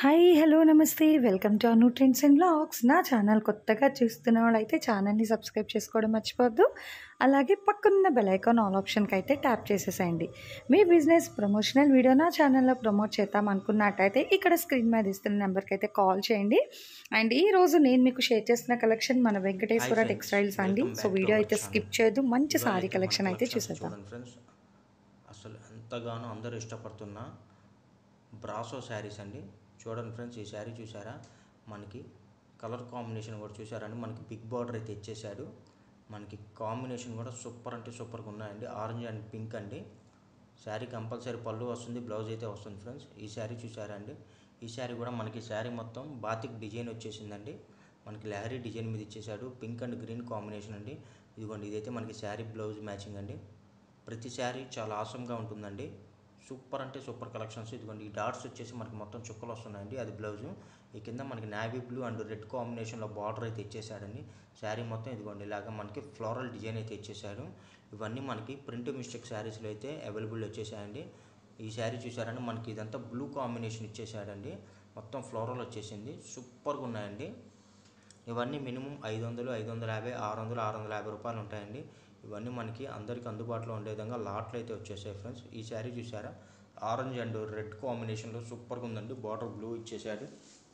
Hi hello నమస్తే welcome to Anu trends and blogs నా channel కొత్తగా చూస్తున్న వాళ్ళైతే ఛానల్ని సబ్స్క్రైబ్ చేసుకోవడం మర్చిపోవద్దు అలాగే పక్కనున్న బెల్ ఐకాన్ ఆల్ ఆప్షన్కి అయితే ట్యాప్ చేసేసేయండి మీ బిజినెస్ ప్రమోషనల్ వీడియో నా ఛానల్లో ప్రమోట్ చేద్దాం అనుకున్నట్టయితే ఇక్కడ స్క్రీన్ మీద ఇస్తున్న నెంబర్కి అయితే కాల్ చేయండి అండ్ ఈ రోజు నేను మీకు షేర్ చేసిన కలెక్షన్ మన వెంకటేశ్వర friends. టెక్స్టైల్స్ అండి Welcome so back to video our అయితే channel. స్కిప్ చేయొద్దు మంచి ఇవాళ సారీ అయితే కలెక్షన్ మన అయితే collections చూసేద్దాం చూడండి ఫ్రెండ్స్ అసలు ఎంతగానో అందరూ ఇష్టపడుతున్న బ్రాసో శారీస్ అండి చూడండి ఫ్రెండ్స్ ఈ శారీ చూసారా మనకి కలర్ కాంబినేషన్ కూడా చూసారండి మనకి బిగ్ బార్డర్ అయితే ఇచ్చేసాడు మనకి కాంబినేషన్ కూడా సూపర్ అంటే సూపర్గా ఉన్నాయండి ఆరెంజ్ అండ్ పింక్ అండి శారీ కంపల్సరీ పళ్ళు వస్తుంది బ్లౌజ్ అయితే వస్తుంది ఫ్రెండ్స్ ఈ శారీ చూసారా అండి ఈ శారీ కూడా మనకి శారీ మొత్తం బాతిక్ డిజైన్ వచ్చేసిందండి మనకి లహరీ డిజైన్ మీద ఇచ్చేసాడు పింక్ అండ్ గ్రీన్ కాంబినేషన్ అండి ఇదిగోండి ఇదైతే మనకి శారీ బ్లౌజ్ మ్యాచింగ్ అండి ప్రతి శారీ చాలా ఆసంగా ఉంటుందండి సూపర్ అంటే సూపర్ కలెక్షన్స్ ఇదిగోండి ఈ డాట్స్ వచ్చేసి మనకి మొత్తం చుక్కలు వస్తున్నాయండి అది బ్లౌజు ఈ కింద మనకి నావీ బ్లూ అండ్ రెడ్ కాంబినేషన్లో బార్డర్ అయితే ఇచ్చేసాడండి శారీ మొత్తం ఇదిగోండి ఇలాగ మనకి ఫ్లోరల్ డిజైన్ అయితే ఇచ్చేసాడు ఇవన్నీ మనకి ప్రింట్ మిస్టేక్ శారీస్లో అయితే అవైలబుల్ వచ్చేసాయండి ఈ శారీ చూసారండి మనకి ఇదంతా బ్లూ కాంబినేషన్ ఇచ్చేసాడండి మొత్తం ఫ్లోరల్ వచ్చేసింది సూపర్గా ఉన్నాయండి ఇవన్నీ మినిమం ఐదు వందలు ఐదు వందల యాభై ఆరు వందలు ఆరు వందల యాభై రూపాయలు ఉంటాయండి ఇవన్నీ మనకి అందరికి అందుబాటులో ఉండే విధంగా లాట్లు అయితే వచ్చేసాయి ఫ్రెండ్స్ ఈ శారీ చూసారా ఆరెంజ్ అండ్ రెడ్ కాంబినేషన్లో సూపర్గా ఉందండి బార్డర్ బ్లూ ఇచ్చేసాడు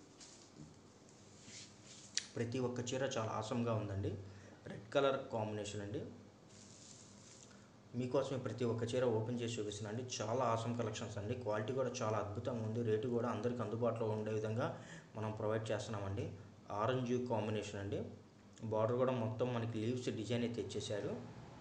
ప్రతి ఒక్క చీర చాలా ఆసంగా ఉందండి రెడ్ కలర్ కాంబినేషన్ అండి మీకోసమే ప్రతి ఒక్క చీర ఓపెన్ చేసి చూపిస్తున్నాండి చాలా ఆసమ్ కలెక్షన్స్ అండి క్వాలిటీ కూడా చాలా అద్భుతంగా ఉంది రేటు కూడా అందరికి అందుబాటులో ఉండే విధంగా మనం ప్రొవైడ్ చేస్తున్నామండి ఆరెంజ్ కాంబినేషన్ అండి బార్డర్ కూడా మొత్తం మనకి లీవ్స్ డిజైన్ అయితే ఇచ్చేసారు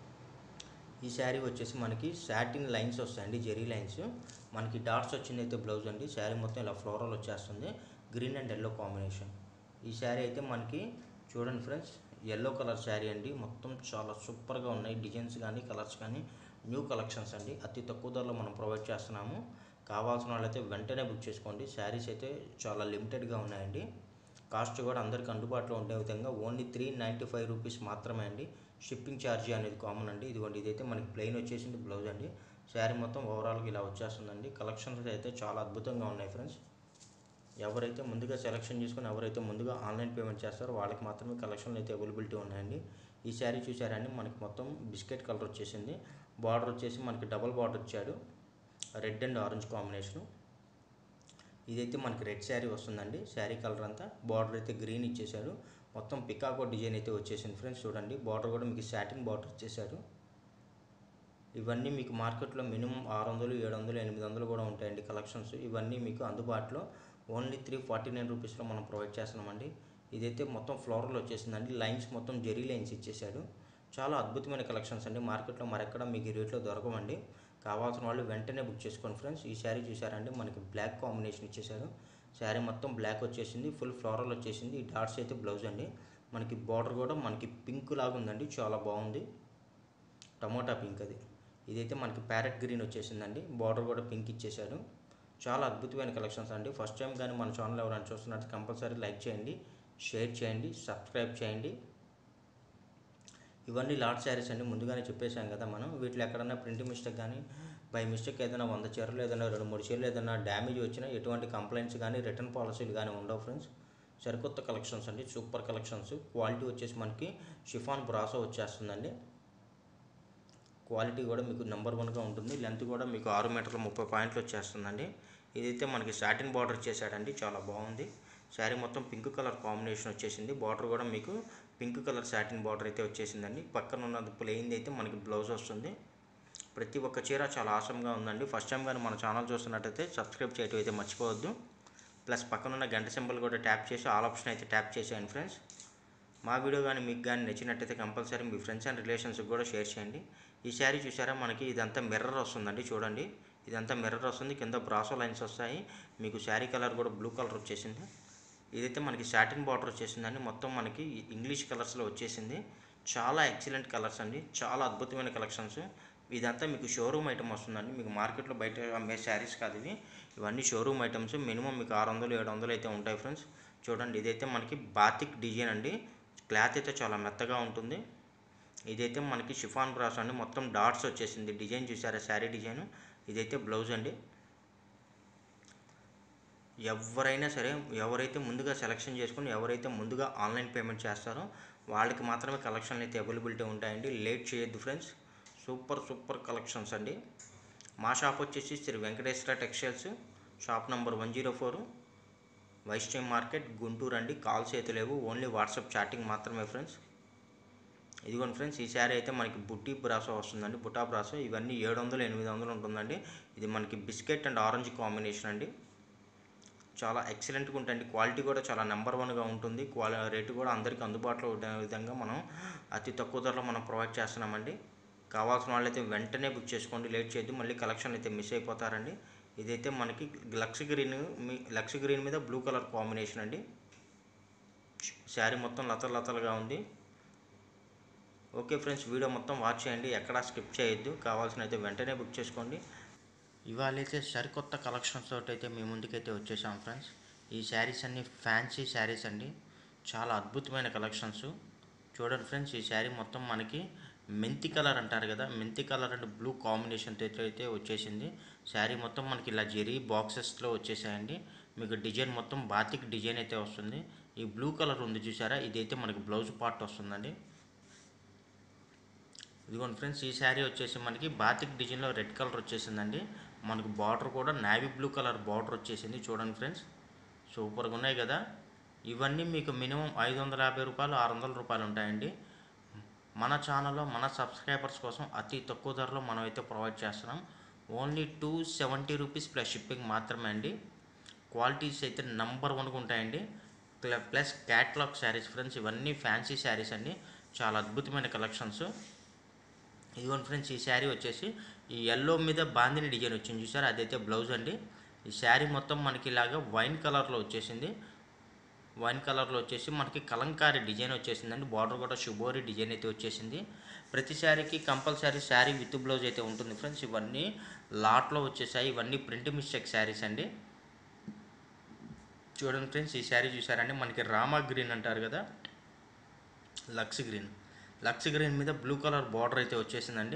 ఈ శారీ వచ్చేసి మనకి సాటిన్ లైన్స్ వస్తాయండి జెరీ లైన్స్ మనకి డాట్స్ వచ్చింది అయితే బ్లౌజ్ అండి శారీ మొత్తం ఇలా ఫ్లోరల్ వచ్చేస్తుంది గ్రీన్ అండ్ ఎల్లో కాంబినేషన్ ఈ శారీ అయితే మనకి చూడండి ఫ్రెండ్స్ ఎల్లో కలర్ శారీ అండి మొత్తం చాలా సూపర్గా ఉన్నాయి డిజైన్స్ కానీ కలర్స్ కానీ న్యూ కలెక్షన్స్ అండి అతి తక్కువ ధరలో మనం ప్రొవైడ్ చేస్తున్నాము కావాల్సిన వాళ్ళైతే వెంటనే బుక్ చేసుకోండి శారీస్ అయితే చాలా లిమిటెడ్గా ఉన్నాయండి కాస్ట్ కూడా అందరికి అందుబాటులో ఉండే విధంగా only three ninety five rupees మాత్రమే అండి షిప్పింగ్ ఛార్జీ అనేది కామన్ అండి ఇదిగోండి ఇదైతే మనకి ప్లెయిన్ వచ్చేసింది బ్లౌజ్ అండి శారీ మొత్తం ఓవరాల్గా ఇలా వచ్చేస్తుందండి కలెక్షన్స్ అయితే చాలా అద్భుతంగా ఉన్నాయి ఫ్రెండ్స్ ఎవరైతే ముందుగా సెలెక్షన్ చేసుకుని ఎవరైతే ముందుగా ఆన్లైన్ పేమెంట్ చేస్తారో వాళ్ళకి మాత్రమే కలెక్షన్లు అయితే అవైలబిలిటీ ఉన్నాయండి ఈ శారీ చూసారండి మనకి మొత్తం బిస్కెట్ కలర్ వచ్చేసింది బార్డర్ వచ్చేసి మనకి డబల్ బార్డర్ ఇచ్చాడు రెడ్ అండ్ ఆరెంజ్ కాంబినేషను ఇదైతే మనకి రెడ్ శారీ వస్తుందండి శారీ కలర్ అంతా బార్డర్ అయితే గ్రీన్ ఇచ్చేసాడు మొత్తం పికాకో డిజైన్ అయితే వచ్చేసింది ఫ్రెండ్స్ చూడండి బార్డర్ కూడా మీకు సాటిన్ బార్డర్ ఇచ్చేసాడు ఇవన్నీ మీకు మార్కెట్లో మినిమం ఆరు వందలు ఏడు వందలు ఎనిమిది వందలు కూడా ఉంటాయండి కలెక్షన్స్ ఇవన్నీ మీకు అందుబాటులో ఓన్లీ త్రీ ఫార్టీ నైన్ రూపీస్లో మనం ప్రొవైడ్ చేస్తున్నామండి ఇదైతే మొత్తం ఫ్లోరల్ వచ్చేసిందండి లైన్స్ మొత్తం జెరీ లైన్స్ ఇచ్చేసాడు చాలా అద్భుతమైన కలెక్షన్స్ అండి మార్కెట్లో మరెక్కడ మీకు ఈ రేట్లో దొరకవండి కావాల్సిన వాళ్ళు వెంటనే బుక్ చేసుకోండి ఫ్రెండ్స్ ఈ శారీ చూసారంటే మనకి బ్లాక్ కాంబినేషన్ ఇచ్చేసారు శారీ మొత్తం బ్లాక్ వచ్చేసింది ఫుల్ ఫ్లోరల్ వచ్చేసింది ఈ డాట్స్ అయితే బ్లౌజ్ అండి మనకి బార్డర్ కూడా మనకి పింక్ లాగా ఉందండి చాలా బాగుంది టమోటా పింక్ అది ఇదైతే మనకి ప్యారెట్ గ్రీన్ వచ్చేసిందండి బార్డర్ కూడా పింక్ ఇచ్చేసాడు చాలా అద్భుతమైన కలెక్షన్స్ అండి ఫస్ట్ టైం కానీ మన ఛానల్ ఎవరైనా చూస్తున్నట్టు కంపల్సరీ లైక్ చేయండి షేర్ చేయండి సబ్స్క్రైబ్ చేయండి ఇవన్నీ లాట్ శారీస్ అండి ముందుగానే చెప్పేశాం కదా మనం వీటిలో ఎక్కడన్నా ప్రింట్ మిస్టేక్ కానీ బై మిస్టేక్ ఏదైనా వంద చీరలు ఏదైనా రెండు మూడు చీరలు ఏదైనా డ్యామేజ్ వచ్చినా ఎటువంటి కంప్లైంట్స్ కానీ రిటర్న్ పాలసీలు కానీ ఉండవు ఫ్రెండ్స్ సరికొత్త కలెక్షన్స్ అండి సూపర్ కలెక్షన్స్ క్వాలిటీ వచ్చేసి మనకి షిఫాన్ బ్రాసో వచ్చేస్తుందండి క్వాలిటీ కూడా మీకు నెంబర్ వన్గా ఉంటుంది లెంత్ కూడా మీకు ఆరు మీటర్ల ముప్పై పాయింట్లు వచ్చేస్తుందండి ఇదైతే మనకి సాటిన్ బార్డర్ చేశాడండి చాలా బాగుంది శారీ మొత్తం పింక్ కలర్ కాంబినేషన్ వచ్చేసింది బార్డర్ కూడా మీకు పింక్ కలర్ సాటిన్ బార్డర్ అయితే వచ్చేసిందండి పక్కన ఉన్నది ప్లెయిన్ అయితే మనకి బ్లౌజ్ వస్తుంది ప్రతి ఒక్క చీర చాలా ఆసంగా ఉందండి ఫస్ట్ టైం కానీ మన ఛానల్ చూస్తున్నట్టయితే సబ్స్క్రైబ్ చేయటం అయితే మర్చిపోవద్దు ప్లస్ పక్కన ఉన్న గంట సింబల్ కూడా ట్యాప్ చేసి ఆల్ ఆప్షన్ అయితే ట్యాప్ చేసేయండి ఫ్రెండ్స్ మా వీడియో కానీ మీకు కానీ నచ్చినట్టయితే కంపల్సరీ మీ ఫ్రెండ్స్ అండ్ రిలేషన్స్కి కూడా షేర్ చేయండి ఈ శారీ చూసారా మనకి ఇదంతా మిర్రర్ వస్తుందండి చూడండి ఇదంతా మిర్రర్ వస్తుంది కింద బ్రాసో లైన్స్ వస్తాయి మీకు శారీ కలర్ కూడా బ్లూ కలర్ వచ్చేసింది ఇదైతే మనకి సాటిన్ బార్డర్ వచ్చేసిందండి మొత్తం మనకి ఇంగ్లీష్ కలర్స్లో వచ్చేసింది చాలా ఎక్సలెంట్ కలర్స్ అండి చాలా అద్భుతమైన కలెక్షన్స్ ఇదంతా మీకు షోరూమ్ ఐటమ్ వస్తుందండి మీకు మార్కెట్లో బయట అమ్మే శారీస్ కాదు ఇవి ఇవన్నీ షోరూమ్ ఐటమ్స్ మినిమం మీకు ఆరు వందలు ఏడు వందలు అయితే ఉంటాయి ఫ్రెండ్స్ చూడండి ఇదైతే మనకి బాతిక్ డిజైన్ అండి క్లాత్ అయితే చాలా మెత్తగా ఉంటుంది ఇదైతే మనకి షిఫాన్ బ్రాస్ అండి మొత్తం డాట్స్ వచ్చేసింది డిజైన్ చూసారా శారీ డిజైన్ ఇదైతే బ్లౌజ్ అండి ఎవరైనా సరే ఎవరైతే ముందుగా సెలెక్షన్ చేసుకుని ఎవరైతే ముందుగా ఆన్లైన్ పేమెంట్ చేస్తారో వాళ్ళకి మాత్రమే కలెక్షన్లు అయితే అవైలబిలిటీ ఉంటాయండి లేట్ చేయొద్దు ఫ్రెండ్స్ సూపర్ సూపర్ కలెక్షన్స్ అండి మా షాప్ వచ్చేసి Shri Venkateswara textiles shop number one zero four వైస్టైన్ మార్కెట్ గుంటూరు అండి కాల్స్ అయితే లేవు ఓన్లీ వాట్సాప్ చాటింగ్ మాత్రమే ఫ్రెండ్స్ ఇదిగోండి ఫ్రెండ్స్ ఈ శారీ అయితే మనకి బుట్టి బ్రాసో వస్తుందండి బుటా బ్రాసో ఇవన్నీ ఏడు వందలు ఎనిమిది వందలు ఉంటుందండి ఇది మనకి బిస్కెట్ అండ్ ఆరెంజ్ కాంబినేషన్ అండి చాలా ఎక్సలెంట్గా ఉంటుంది క్వాలిటీ కూడా చాలా నెంబర్ వన్గా ఉంటుంది క్వాలి రేటు కూడా అందరికీ అందుబాటులో ఉండే విధంగా మనం అతి తక్కువ ధరలో మనం ప్రొవైడ్ చేస్తున్నామండి కావాల్సిన వాళ్ళైతే వెంటనే బుక్ చేసుకోండి లేట్ చేయొద్దు మళ్ళీ కలెక్షన్ అయితే మిస్ అయిపోతారండి ఇదైతే మనకి లక్స్ గ్రీన్ మీ లక్స్ గ్రీన్ మీద బ్లూ కలర్ కాంబినేషన్ అండి శారీ మొత్తం లతలు లతలుగా ఉంది ఓకే ఫ్రెండ్స్ వీడియో మొత్తం వాచ్ చేయండి ఎక్కడా స్కిప్ చేయొద్దు కావాల్సిన అయితే వెంటనే బుక్ చేసుకోండి ఇవాళ అయితే సరికొత్త కలెక్షన్స్ తోటి అయితే మీ ముందుకైతే వచ్చేసాం ఫ్రెండ్స్ ఈ శారీస్ అన్ని ఫ్యాన్సీ శారీస్ అండి చాలా అద్భుతమైన కలెక్షన్స్ చూడండి ఫ్రెండ్స్ ఈ శారీ మొత్తం మనకి మెంతి కలర్ అంటారు కదా మెంతి కలర్ అండ్ బ్లూ కాంబినేషన్తో అయితే వచ్చేసింది శారీ మొత్తం మనకి ఇలా జెరీ బాక్సెస్లో వచ్చేసాయండి మీకు డిజైన్ మొత్తం బాతిక్ డిజైన్ అయితే వస్తుంది ఈ బ్లూ కలర్ ఉంది చూసారా ఇదైతే మనకి బ్లౌజ్ పార్ట్ వస్తుందండి ఇదిగోండి ఫ్రెండ్స్ ఈ శారీ వచ్చేసి మనకి బాతిక్ డిజైన్లో రెడ్ కలర్ వచ్చేసిందండి మనకు బార్డర్ కూడా నావీ బ్లూ కలర్ బార్డర్ వచ్చేసింది చూడండి ఫ్రెండ్స్ సూపర్గా ఉన్నాయి కదా ఇవన్నీ మీకు మినిమం ఐదు వందల యాభై రూపాయలు ఆరు వందల రూపాయలు ఉంటాయండి మన ఛానల్లో మన సబ్స్క్రైబర్స్ కోసం అతి తక్కువ ధరలో మనం అయితే ప్రొవైడ్ చేస్తున్నాం only two seventy rupees plus shipping మాత్రమే అండి క్వాలిటీస్ అయితే నంబర్ వన్గా ఉంటాయండి ప్ల- ప్లస్ క్యాట్లాగ్ శారీస్ ఫ్రెండ్స్ ఇవన్నీ ఫ్యాన్సీ శారీస్ అండి చాలా అద్భుతమైన కలెక్షన్స్ ఇదిగోండి ఫ్రెండ్స్ ఈ శారీ వచ్చేసి ఈ ఎల్లో మీద బాందిని డిజైన్ వచ్చింది చూసారు అదైతే బ్లౌజ్ అండి ఈ శారీ మొత్తం మనకి ఇలాగా వైన్ కలర్లో వచ్చేసింది వైన్ కలర్లో వచ్చేసి మనకి కలంకారీ డిజైన్ వచ్చేసిందండి బార్డర్ కూడా శుభోరి డిజైన్ అయితే వచ్చేసింది ప్రతి శారీకి కంపల్సరీ శారీ విత్ బ్లౌజ్ అయితే ఉంటుంది ఫ్రెండ్స్ ఇవన్నీ లాట్లో వచ్చేసాయి ఇవన్నీ ప్రింట్ మిస్టేక్ శారీస్ అండి చూడండి ఫ్రెండ్స్ ఈ శారీ చూసారండి మనకి రామా గ్రీన్ అంటారు కదా లక్స్ గ్రీన్ లక్స్ గ్రీన్ మీద బ్లూ కలర్ బార్డర్ అయితే వచ్చేసిందండి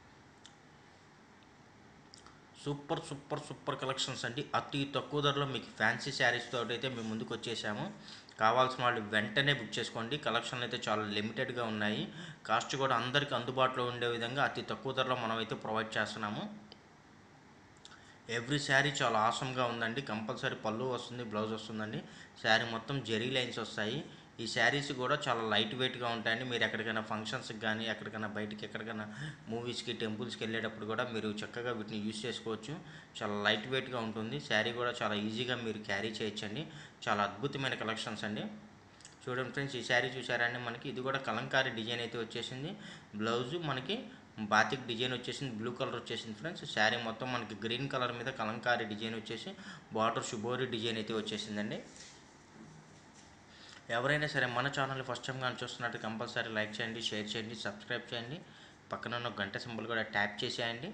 సూపర్ సూపర్ సూపర్ కలెక్షన్స్ అండి అతి తక్కువ ధరలో మీకు ఫ్యాన్సీ శారీస్ తోటి అయితే మేము ముందుకు వచ్చేసాము కావాల్సిన వాళ్ళు వెంటనే బుక్ చేసుకోండి కలెక్షన్లు అయితే చాలా లిమిటెడ్గా ఉన్నాయి కాస్ట్ కూడా అందరికీ అందుబాటులో ఉండే విధంగా అతి తక్కువ ధరలో మనం అయితే ప్రొవైడ్ చేస్తున్నాము ఎవ్రీ శారీ చాలా ఆసమ్గా ఉందండి కంపల్సరీ పళ్ళు వస్తుంది బ్లౌజ్ వస్తుందండి శారీ మొత్తం జెరీ లైన్స్ వస్తాయి ఈ శారీస్ కూడా చాలా లైట్ వెయిట్గా ఉంటాయండి మీరు ఎక్కడికైనా ఫంక్షన్స్కి కానీ ఎక్కడికైనా బయటికి ఎక్కడికైనా మూవీస్కి టెంపుల్స్కి వెళ్ళేటప్పుడు కూడా మీరు చక్కగా వీటిని యూస్ చేసుకోవచ్చు చాలా లైట్ వెయిట్గా ఉంటుంది శారీ కూడా చాలా ఈజీగా మీరు క్యారీ చేయొచ్చండి చాలా అద్భుతమైన కలెక్షన్స్ అండి చూడండి ఫ్రెండ్స్ ఈ శారీ చూసారండి మనకి ఇది కూడా కలంకారీ డిజైన్ అయితే వచ్చేసింది బ్లౌజ్ మనకి బాతిక్ డిజైన్ వచ్చేసింది బ్లూ కలర్ వచ్చేసింది ఫ్రెండ్స్ శారీ మొత్తం మనకి గ్రీన్ కలర్ మీద కలంకారీ డిజైన్ వచ్చేసి బార్డర్ శుభోరి డిజైన్ అయితే వచ్చేసిందండి ఎవరైనా సరే మన ఛానల్ ఫస్ట్ టైం కానీ చూస్తున్నట్టు కంపల్సరీ లైక్ చేయండి షేర్ చేయండి సబ్స్క్రైబ్ చేయండి పక్కన ఉన్న గంట సింబల్ కూడా ట్యాప్ చేసేయండి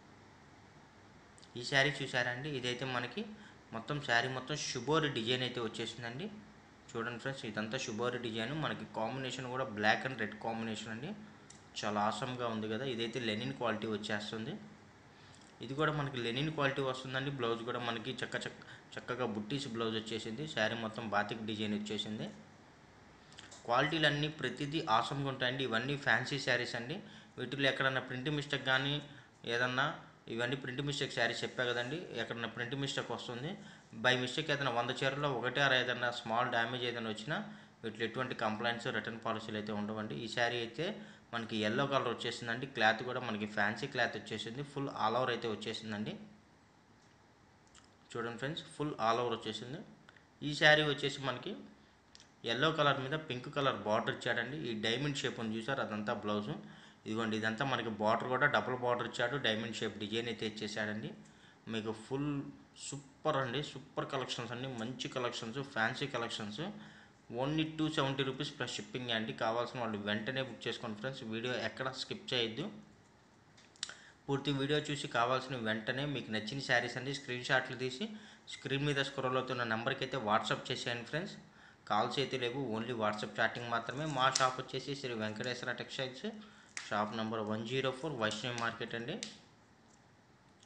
ఈ శారీ చూసారండి ఇదైతే మనకి మొత్తం శారీ మొత్తం శుభోరి డిజైన్ అయితే వచ్చేసిందండి చూడండి ఫ్రెండ్స్ ఇదంతా శుభోరి డిజైన్ మనకి కాంబినేషన్ కూడా బ్లాక్ అండ్ రెడ్ కాంబినేషన్ అండి చాలా ఆసమ్గా ఉంది కదా ఇదైతే లెనిన్ క్వాలిటీ వచ్చేస్తుంది ఇది కూడా మనకి లెనిన్ క్వాలిటీ వస్తుందండి బ్లౌజ్ కూడా మనకి చక్క చక్క చక్కగా బుట్టీస్ బ్లౌజ్ వచ్చేసింది శారీ మొత్తం బాతిక్ డిజైన్ వచ్చేసింది క్వాలిటీలు అన్నీ ప్రతిదీ ఆసమ్గా ఉంటాయండి ఇవన్నీ ఫ్యాన్సీ శారీస్ అండి వీటిలో ఎక్కడన్నా ప్రింట్ మిస్టేక్ కానీ ఏదన్నా ఇవన్నీ ప్రింట్ మిస్టేక్ శారీస్ చెప్పా కదండి ఎక్కడన్నా ప్రింట్ మిస్టేక్ వస్తుంది బై మిస్టేక్ ఏదైనా వంద చీరలో ఒకటి ఆరు ఏదైనా స్మాల్ డ్యామేజ్ ఏదైనా వచ్చినా వీటిలో ఎటువంటి కంప్లైంట్స్ రిటర్న్ పాలసీలు అయితే ఉండవండి ఈ శారీ అయితే మనకి ఎల్లో కలర్ వచ్చేసిందండి క్లాత్ కూడా మనకి ఫ్యాన్సీ క్లాత్ వచ్చేసింది ఫుల్ ఆల్ ఓవర్ అయితే వచ్చేసిందండి చూడండి ఫ్రెండ్స్ ఫుల్ ఆల్ ఓవర్ వచ్చేసింది ఈ శారీ వచ్చేసి మనకి ఎల్లో కలర్ మీద పింక్ కలర్ బార్డర్ ఇచ్చాడండి ఈ డైమండ్ షేప్ ఉంది చూసారు అదంతా బ్లౌజు ఇదిగోండి ఇదంతా మనకి బార్డర్ కూడా డబుల్ బార్డర్ ఇచ్చాడు డైమండ్ షేప్ డిజైన్ అయితే ఇచ్చేసాడండి మీకు ఫుల్ సూపర్ అండి సూపర్ కలెక్షన్స్ అండి మంచి collections fancy collections only two seventy rupees plus shipping అండి కావాల్సిన వాళ్ళు వెంటనే బుక్ చేసుకోండి ఫ్రెండ్స్ వీడియో ఎక్కడ స్కిప్ చేయొద్దు పూర్తి వీడియో చూసి కావాల్సిన వెంటనే మీకు నచ్చిన శారీస్ అన్ని స్క్రీన్ షాట్లు తీసి స్క్రీన్ మీద స్క్రోల్ అవుతున్న నెంబర్కి అయితే వాట్సాప్ చేసేయండి ఫ్రెండ్స్ కాల్స్ అయితే లేవు ఓన్లీ వాట్సాప్ చాటింగ్ మాత్రమే మా షాప్ వచ్చేసి Shri Venkateswara textiles shop number one zero four Vaishnavi market అండి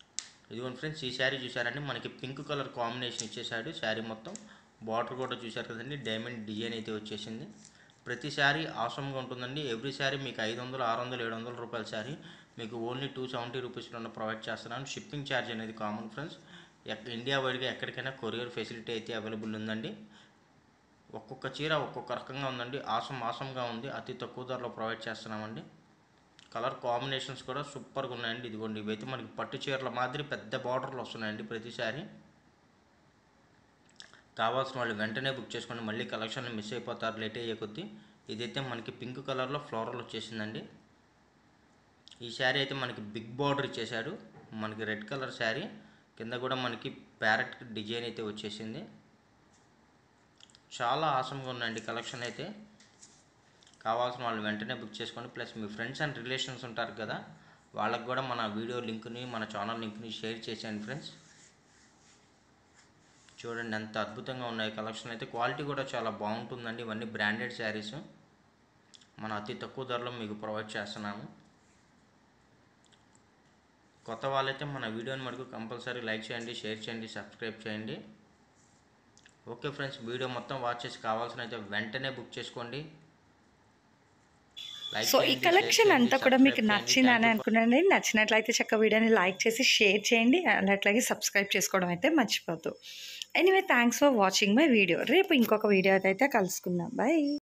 ఇదిగోండి ఫ్రెండ్స్ ఈ శారీ చూసారండి మనకి పింక్ కలర్ కాంబినేషన్ ఇచ్చేసాడు శారీ మొత్తం బార్డర్ కూడా చూసారు కదండి డైమండ్ డిజైన్ అయితే వచ్చేసింది ప్రతి శారీ ఆసమ్గా ఉంటుందండి ఎవ్రీ శారీ మీకు ఐదు వందలు ఆరు వందలు ఏడు వందల రూపాయల శారీ మీకు ఓన్లీ టూ సెవెంటీ రూపీస్లో ప్రొవైడ్ చేస్తున్నాను షిప్పింగ్ ఛార్జ్ అనేది కామన్ ఫ్రెండ్స్ ఎక్ ఇండియా వైడ్గా ఎక్కడికైనా కొరియర్ ఫెసిలిటీ అయితే అవైలబుల్ ఉందండి ఒక్కొక్క చీర ఒక్కొక్క రకంగా ఉందండి ఆసం ఆసంగా ఉంది అతి తక్కువ ధరలో ప్రొవైడ్ చేస్తున్నామండి కలర్ కాంబినేషన్స్ కూడా సూపర్గా ఉన్నాయండి ఇదిగోండి ఇవైతే మనకి పట్టు చీరల మాదిరి పెద్ద బార్డర్లు వస్తున్నాయండి ప్రతిసారి కావాల్సిన వాళ్ళు వెంటనే బుక్ చేసుకోండి మళ్ళీ కలెక్షన్ మిస్ అయిపోతారు లేట్ అయ్యే కొద్దీ ఇదైతే మనకి పింక్ కలర్లో ఫ్లోరల్ వచ్చేసిందండి ఈ శారీ అయితే మనకి బిగ్ బార్డర్ ఇచ్చేసాడు మనకి రెడ్ కలర్ శారీ కింద కూడా మనకి ప్యారెట్ డిజైన్ అయితే వచ్చేసింది చాలా ఆసంగా ఉందండి కలెక్షన్ అయితే కావాల్సిన వాళ్ళు వెంటనే బుక్ చేసుకోండి ప్లస్ మీ ఫ్రెండ్స్ అండ్ రిలేషన్స్ ఉంటారు కదా వాళ్ళకి కూడా మన వీడియో లింక్ని మన ఛానల్ లింక్ని షేర్ చేసేయండి ఫ్రెండ్స్ చూడండి ఎంత అద్భుతంగా ఉన్నాయి కలెక్షన్ అయితే క్వాలిటీ కూడా చాలా బాగుంటుందండి ఇవన్నీ బ్రాండెడ్ శారీస్ మన అతి తక్కువ ధరలో మీకు ప్రొవైడ్ చేస్తున్నాము కొత్త వాళ్ళైతే మన వీడియోని మటుకు కంపల్సరీ లైక్ చేయండి షేర్ చేయండి సబ్స్క్రైబ్ చేయండి ఓకే ఫ్రెండ్స్ వీడియో మొత్తం వాచ్ చేసి కావాల్సిన అయితే వెంటనే బుక్ చేసుకోండి Like సో ఈ చేయండి, share కలెక్షన్ చేయండి, అంతా కూడా మీకు subscribe చేయండి. నచ్చిందని Thank you for- అనుకున్నాను నచ్చినట్లయితే చక్క వీడియోని లైక్ చేసి షేర్ చేయండి అండ్ అట్లాగే సబ్స్క్రైబ్ చేసుకోవడం అయితే మర్చిపోద్దు anyway thanks for watching my video రేపు ఇంకొక వీడియో అయితే కలుసుకుందాం బాయ్